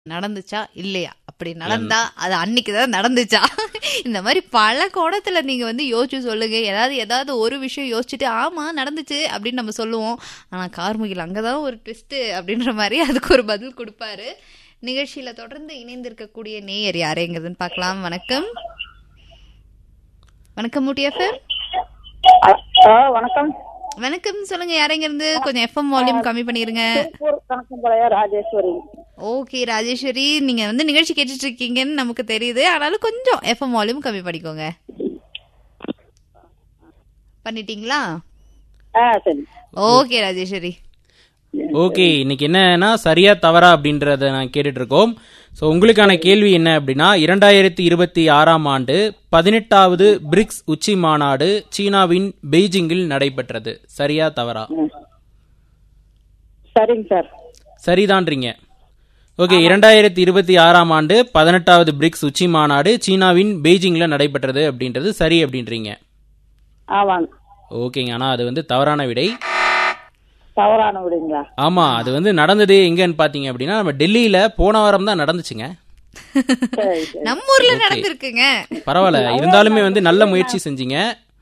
நடந்துச்சா இல்லையா அப்படி நடந்தா அது அன்னைக்கு தான் நடந்துச்சா இந்த மாதிரி பல கோணத்துல நீங்க வந்து யோசிச்சு சொல்லுங்க ஏதாவது ஏதாவது ஒரு விஷயம் யோசிச்சுட்டு ஆமா நடந்துச்சு அப்படின்னு நம்ம சொல்லுவோம் ஆனா கார்முகில் அங்கதான் ஒரு ட்விஸ்ட் அப்படின்ற மாதிரி அதுக்கு ஒரு பதில் கொடுப்பாரு நிகழ்ச்சியில தொடர்ந்து இணைந்திருக்கக்கூடிய நேயர் யாரேங்கிறதுன்னு பார்க்கலாம் வணக்கம் வணக்கம் முட்டியஃபர் ஹலோ வணக்கம் வணக்கம் சொல்லுங்க யாரேங்க இருந்து கொஞ்சம் எஃப்எம் வால்யூம் கம்மி பண்ணிருங்க திருப்பூர் கணக்கம்பாளைய ராஜேஸ்வரி ஓகே ராஜேஸ்வரி நீங்க வந்து நிகழ்ச்சி கேட்டுட்டு இருக்கீங்கன்னு நமக்கு தெரியுது ஆனாலும் கொஞ்சம் எஃப்எம் வால்யூம் கம்மி பண்ணிக்கோங்க பண்ணிட்டீங்களா ஆ சரி ஓகே ராஜேஸ்வரி ஓகே இன்னைக்கு என்னன்னா சரியா தவறா அப்படின்றத நான் கேட்டுட்டு இருக்கோம் ஸோ உங்களுக்கான கேள்வி என்ன அப்படின்னா இரண்டாயிரத்தி இருபத்தி ஆறாம் ஆண்டு பதினெட்டாவது பிரிக்ஸ் உச்சி மாநாடு சீனாவின் பெய்ஜிங்கில் நடைபெற்றது சரியா தவறா சரிங்க சார் சரிதான்றீங்க ஓகே இரண்டாயிரத்தி இருபத்தி ஆறாம் ஆண்டு பதினெட்டாவது பிரிக்ஸ் உச்சி மாநாடு சீனாவின் பெய்ஜிங்ல நடைபெற்றது அப்படின்றது சரி அப்படின்றீங்க ஆமாங்க ஓகேங்க ஆனா அது வந்து தவறான விடை தவறான விடுங்களா ஆமா அது வந்து நடந்தது எங்கன்னு பாத்தீங்க அப்படின்னா நம்ம டெல்லியில போன வாரம் தான் நடந்துச்சுங்க சரி சரி நம்ம ஊர்ல நடந்திருக்குங்க பரவாயில்ல இருந்தாலுமே வந்து நல்ல முயற்சி செஞ்சீங்க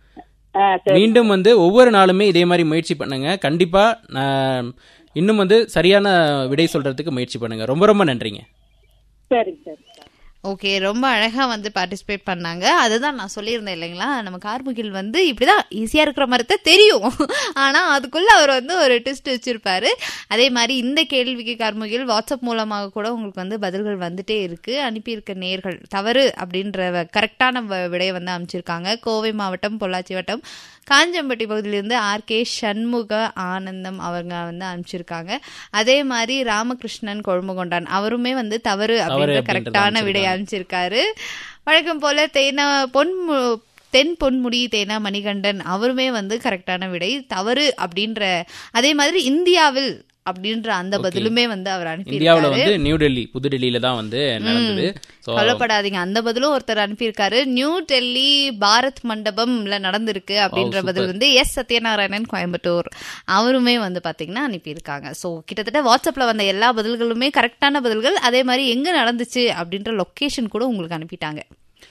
ஆ சரி மீண்டும் வந்து ஒவ்வொரு நாளுமே இதே மாதிரி முயற்சி பண்ணுங்க கண்டிப்பா நான் இன்னும் வந்து சரியான விடை சொல்றதுக்கு முயற்சி பண்ணுங்க ரொம்ப ரொம்ப நன்றிங்க சரிங்க சரி ஓகே ரொம்ப அழகா வந்து பார்ட்டிசிபேட் பண்ணாங்க அதுதான் நான் சொல்லியிருந்தேன் இல்லைங்களா நம்ம கார்முகில் வந்து இப்படிதான் ஈஸியா இருக்கிற மாதிரி தான் தெரியும் ஆனா அதுக்குள்ள அவர் வந்து ஒரு ட்விஸ்ட் வச்சிருப்பாரு அதே மாதிரி இந்த கேள்விக்கு கார்முகில் வாட்ஸ்அப் மூலமாக கூட உங்களுக்கு வந்து பதில்கள் வந்துட்டே இருக்கு அனுப்பியிருக்க நேர்கள் தவறு அப்படின்ற கரெக்டான விடையை வந்து அமைச்சிருக்காங்க கோவை மாவட்டம் பொள்ளாச்சி வட்டம் காஞ்சம்பட்டி பகுதியிலிருந்து ஆர் கே சண்முக ஆனந்தம் அவங்க வந்து அனுப்பிச்சிருக்காங்க அதே மாதிரி ராமகிருஷ்ணன் கொழும்புகொண்டான் அவருமே வந்து தவறு அப்படின்ற அப்படின்றத கரெக்டான விடை அனுப்பிச்சிருக்காரு வழக்கம் போல தேனா பொன் தென் பொன்முடி தேனா மணிகண்டன் அவருமே வந்து கரெக்டான விடை தவறு அப்படின்ற அதே மாதிரி இந்தியாவில் அப்படின்ற அந்த பதிலுமே வந்து அவர் இந்தியாவுல அனுப்பியிருக்காரு வந்து நியூ டெல்லி புது டெல்லியில தான் வந்து நடந்தது ஸோ கவலைப்படாதீங்க அந்த பதிலும் ஒருத்தர் அனுப்பியிருக்காரு நியூ டெல்லி பாரத் மண்டபம்ல நடந்திருக்கு அப்படின்ற பதில் வந்து எஸ் சத்யநாராயணன் கோயம்புத்தூர் அவருமே வந்து பாத்தீங்கன்னா அனுப்பியிருக்காங்க சோ கிட்டத்தட்ட வாட்ஸ்அப்ல வந்த எல்லா பதில்களுமே கரெக்டான பதில்கள் அதே மாதிரி எங்க நடந்துச்சு அப்படின்ற லொகேஷன் கூட உங்களுக்கு அனுப்பிட்டாங்க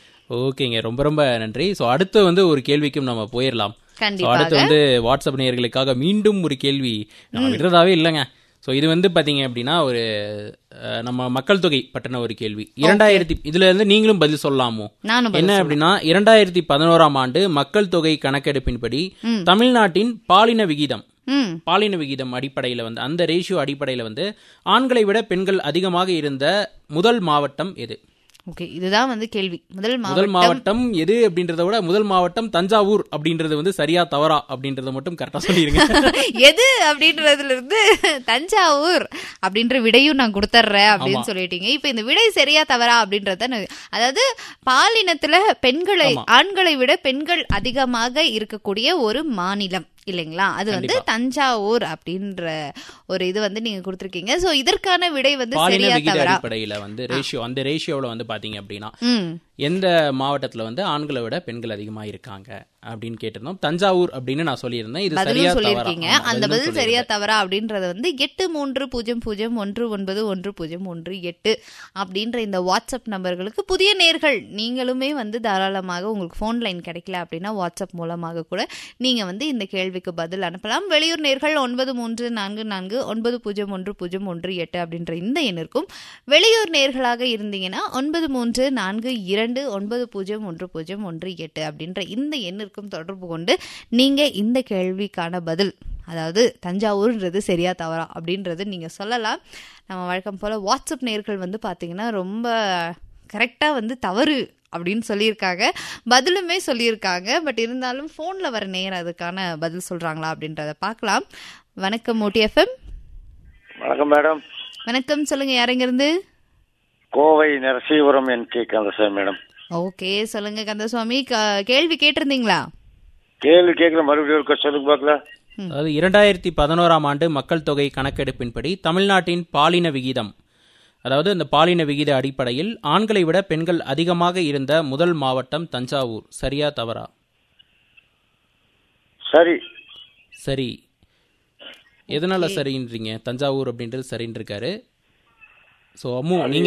ஓகேங்க ரொம்ப ரொம்ப நன்றி ஸோ அடுத்து வந்து ஒரு கேள்விக்கும் நம்ம போயிடலாம் ஸோ கண்டிப்பாக அடுத்து வந்து வாட்ஸ்அப் நேயர்களுக்காக மீண்டும் ஒரு கேள்வி நான் விடுறதாவே இல்லைங்க ஸோ இது வந்து பாத்தீங்க அப்படின்னா ஒரு அஹ், நம்ம மக்கள் தொகை பற்றின ஒரு கேள்வி இரண்டாயிரத்தி இதுல இருந்து நீங்களும் பதில் சொல்லலாமோ நானும் பதில் என்ன அப்படின்னா இரண்டாயிரத்தி பதினோராம் ஆண்டு மக்கள் தொகை கணக்கெடுப்பின்படி தமிழ்நாட்டின் பாலின விகிதம் ம் பாலின விகிதம் அடிப்படையில் வந்து அந்த ரேஷியோ அடிப்படையில் வந்து ஆண்களை விட பெண்கள் அதிகமாக இருந்த முதல் மாவட்டம் எது ஓகே இதுதான் வந்து கேள்வி முதல் முதல் மாவட்டம் மாவட்டம் எது அப்படின்றத விட முதல் மாவட்டம் தஞ்சாவூர் அப்படின்றது வந்து சரியா தவறா அப்படின்றத மட்டும் கரெக்டா சொல்லிருங்க எது அப்படின்றதுல இருந்து தஞ்சாவூர் அப்படின்ற விடையும் நான் கொடுத்துட்றேன் அப்படின்னு சொல்லிட்டீங்க இப்ப இந்த விடை சரியா தவறா அப்படின்றத நான் அதாவது பாலினத்துல பெண்களை ஆண்களை விட பெண்கள் அதிகமாக இருக்கக்கூடிய ஒரு மாநிலம் இல்லைங்களா அது வந்து தஞ்சாவூர் அப்படின்ற ஒரு இது வந்து நீங்க கொடுத்துருக்கீங்க சோ இதற்கான விடை வந்து பாலின சரியா விகித தவறா அடிப்படையில வந்து ரேஷியோ அந்த ரேஷியோவில் வந்து பாத்தீங்க அப்படின்னா ம் எந்த மாவட்டத்துல வந்து ஆண்களை விட பெண்கள் அதிகமா இருக்காங்க அப்படின்னு கேட்டிருந்தோம் தஞ்சாவூர் அப்படின்னு நான் சொல்லியிருந்தேன் இது சரியா பதிலும் தவறா சொல்லியிருக்கீங்க ஆமா, அந்த பதிலும் பதில் சரியா சொல்லியிருந்தேன். தவறா அப்படின்றத வந்து எட்டு மூன்று பூஜ்ஜியம் பூஜ்ஜியம் ஒன்று ஒன்பது ஒன்று பூஜ்ஜியம் ஒன்று எட்டு அப்படின்ற இந்த வாட்ஸ்அப் நம்பர்களுக்கு புதிய நேர்கள் நீங்களுமே வந்து தாராளமாக உங்களுக்கு ஃபோன் லைன் கிடைக்கல அப்படின்னா வாட்ஸ்அப் மூலமாக கூட நீங்க வந்து இந்த கேள்விக்கு பதில் அனுப்பலாம் வெளியூர் நேர்கள் ஒன்பது மூன்று நான்கு நான்கு ஒன்பது பூஜ்ஜியம் ஒன்று பூஜ்ஜியம் ஒன்று எட்டு அப்படின்ற இந்த எண்ணிற்கும் வெளியூர் நேர்களாக இருந்தீங்கன்னா ஒன்பது மூன்று நான்கு இரண்டு ஒன்பது பூஜ்ஜியம் ஒன்று பூஜ்ஜியம் ஒன்று எட்டு அப்படின்ற இந்த எண்ணிற்கும் தொடர்பு கொண்டு நீங்க இந்த கேள்விக்கான பதில் அதாவது தஞ்சாவூர்ன்றது சரியா தவறா அப்படின்றது நீங்க சொல்லலாம் நம்ம வழக்கம் போல வாட்ஸ்அப் நேர்கள் வந்து பாத்தீங்கன்னா ரொம்ப கரெக்டா வந்து தவறு அப்படின்னு சொல்லியிருக்காங்க பதிலுமே சொல்லியிருக்காங்க பட் இருந்தாலும் ஃபோனில் வர நேரம் அதுக்கான பதில் சொல்றாங்களா அப்படின்றத பார்க்கலாம் வணக்கம் ஓடி எஃப்எம் வணக்கம் மேடம் வணக்கம் சொல்லுங்க யாருங்க இருந்து Kovai Narasipuram N K Kandasamy madam okay சொல்லுங்க கந்தசுவாமி க- கேள்வி கேட்டிருந்தீங்களா கேள்வி கேட்கல மறுபடியும் ஒருக்கா சொல்லுங்க பார்க்கலாம் அதாவது இரண்டாயிரத்தி பதினோராம் ஆண்டு மக்கள் தொகை கணக்கெடுப்பின்படி தமிழ்நாட்டின் பாலின விகிதம் அதாவது இந்த பாலின விகித அடிப்படையில் ஆண்களை விட பெண்கள் அதிகமாக இருந்த முதல் மாவட்டம் தஞ்சாவூர் சரியா தவறா சரி சரி எதனால சரின்றீங்க தஞ்சாவூர் அப்படின்றது சரின்னு இருக்காரு ஸோ அம்மு நீங்க